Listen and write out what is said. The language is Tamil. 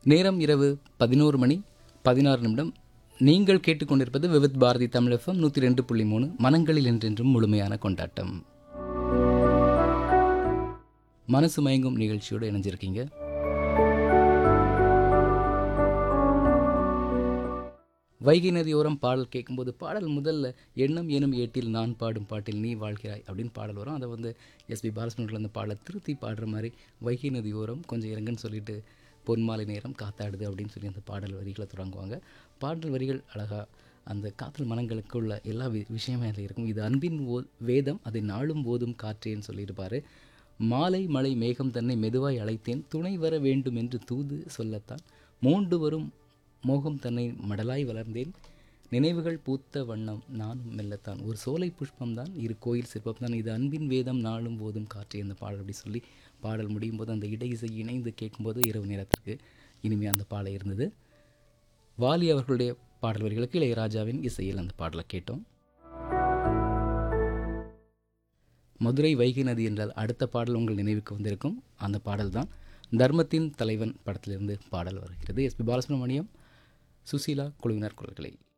நேரம் இரவு பதினோரு மணி பதினாறு நிமிடம் நீங்கள் கேட்டுக்கொண்டிருப்பது விவித் பாரதி தமிழ் எஃப்எம் நூற்றி ரெண்டு புள்ளி மூணு மனங்களில் என்றென்றும் முழுமையான கொண்டாட்டம் மனசு மயங்கும் நிகழ்ச்சியோடு இணைஞ்சிருக்கீங்க வைகை நதியோரம் பாடல் கேட்கும்போது பாடல் முதல்ல எண்ணம் எனும் ஏட்டில் நான் பாடும் பாட்டில் நீ வாழ்கிறாய் அப்படின்னு பாடல் வரும் அதை வந்து எஸ்பி பாலசுமணியில் அந்த பாடலை திருத்தி பாடுற மாதிரி வைகை நதியோரம் கொஞ்சம் இறங்குன்னு சொல்லிட்டு பொன்மாலை நேரம் காத்தாடுது அப்படின்னு சொல்லி அந்த பாடல் வரிகளை தொடங்குவாங்க பாடல் வரிகள் அழகாக அந்த காதல் மனங்களுக்குள்ள எல்லா வி விஷயமே அதில் இருக்கும் இது அன்பின் ஓ வேதம் அதை நாளும் போதும் காற்றேன்னு சொல்லியிருப்பார் மாலை மலை மேகம் தன்னை மெதுவாய் அழைத்தேன் துணை வர வேண்டும் என்று தூது சொல்லத்தான் மோண்டு வரும் மோகம் தன்னை மடலாய் வளர்ந்தேன் நினைவுகள் பூத்த வண்ணம் நானும் மெல்லத்தான் ஒரு சோலை புஷ்பம்தான் இரு கோயில் சிற்பம் தான் இது அன்பின் வேதம் நாளும் போதும் காற்றே அந்த பாடல் அப்படி சொல்லி பாடல் முடியும் போது அந்த இடை இசை இணைந்து கேட்கும்போது இரவு நேரத்திற்கு இனிமையாக அந்த பாடல் இருந்தது வாலி அவர்களுடைய பாடல் வரிகளுக்கு இளையராஜாவின் இசையில் அந்த பாடலை கேட்டோம் மதுரை வைகை நதி என்றால் அடுத்த பாடல் உங்கள் நினைவுக்கு வந்திருக்கும் அந்த பாடல் தான் தர்மத்தின் தலைவன் படத்திலிருந்து பாடல் வருகிறது எஸ்பி பாலசுப்ரமணியம் சுசீலா குழுவினர் குரல்களை